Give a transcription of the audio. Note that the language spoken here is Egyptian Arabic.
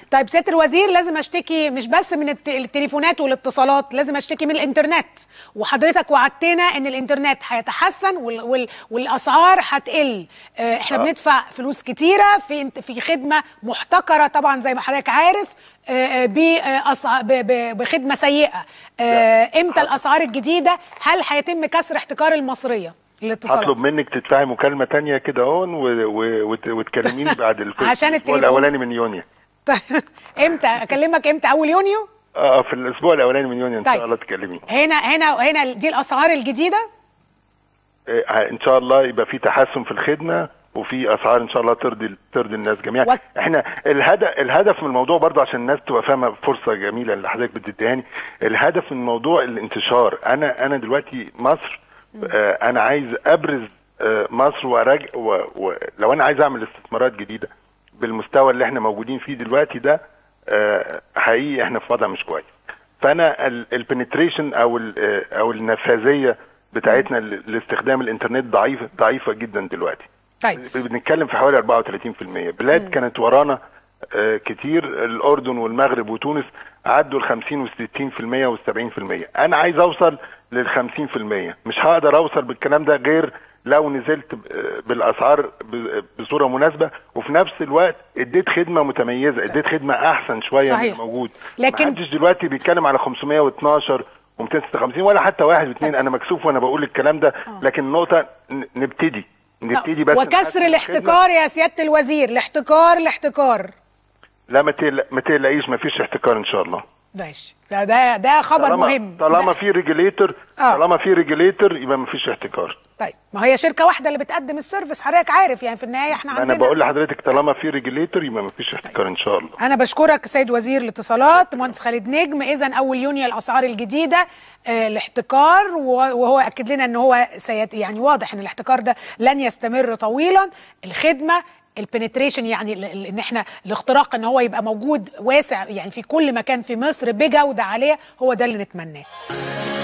طيب سياده الوزير لازم اشتكي مش بس من الت- التليفونات والاتصالات لازم اشتكي من الانترنت وحضرتك وعدتنا ان الانترنت هيتحسن وال وال والاسعار هتقل آه، احنا آه. بندفع فلوس كتيره في انت- في خدمه محتكره طبعا زي ما حضرتك عارف آه، آه، بأسع- ب- ب- بخدمه سيئه آه، امتى الاسعار الجديده هل هيتم كسر احتكار المصريه للاتصالات هطلب منك تدفعي مكالمه تانية كده اهون و- و- وت- وتكلميني بعد الف- عشان الاسبوع التليفون. الاولاني من يونيو طيب، امتى اكلمك امتى اول يونيو اه في الاسبوع الاولاني من يونيو ان طيب. شاء الله تكلميني هنا هنا هنا دي الاسعار الجديده آه، ان شاء الله يبقى في تحسن في الخدمه وفي اسعار ان شاء الله ترضي ترضي الناس جميعا وك- احنا الهدف الهدف من الموضوع برضه عشان الناس تبقى فاهمه فرصه جميله اللي حضرتك بتديهاني الهدف من الموضوع الانتشار انا انا دلوقتي مصر آه انا عايز ابرز آه مصر وأرج... و... و... لو انا عايز اعمل استثمارات جديده بالمستوى اللي احنا موجودين فيه دلوقتي ده آه حقيقي احنا في وضع مش كويس فانا البنتريشن او ال- آه، او النفاذيه بتاعتنا ل- لاستخدام الانترنت ضعيفه ضعيفه جدا دلوقتي طيب بنتكلم في حوالي 34% بلاد كانت ورانا آه، كتير الاردن والمغرب وتونس عدوا ال 50 وال 60% وال 70% انا عايز اوصل لل 50% مش هقدر اوصل بالكلام ده غير لو نزلت ب- آه، بالاسعار ب- بصوره مناسبه وفي نفس الوقت اديت خدمه متميزه اديت خدمه احسن شويه من صحيح. الموجود لكن- محدش دلوقتي بيتكلم على 512 و256 ولا حتى واحد واثنين انا مكسوف وانا بقول الكلام ده لكن النقطه ن- نبتدي نبتدي بس وكسر نحسن الخدمة. الاحتكار يا سياده الوزير الاحتكار الاحتكار لا ما تقل- ما تقلقيش ما فيش احتكار ان شاء الله ماشي ده ده, ده خبر طالما مهم طالما ده- في ريجوليتور آه. طالما في ريجوليتور يبقى ما فيش احتكار طيب ما هي شركه واحده اللي بتقدم السيرفيس حضرتك عارف يعني في النهايه احنا انا عندنا بقول لحضرتك طالما في ريجوليتور يبقى ما فيش احتكار ان شاء الله انا بشكرك سيد وزير الاتصالات مهندس خالد نجم اذا اول يونيو الاسعار الجديده آه، الاحتكار و- وهو اكد لنا ان هو سيت يعني واضح ان الاحتكار ده لن يستمر طويلا الخدمه البنتريشن يعني ال- ال- ان احنا الاختراق ان هو يبقى موجود واسع يعني في كل مكان في مصر بجوده عاليه هو ده اللي نتمناه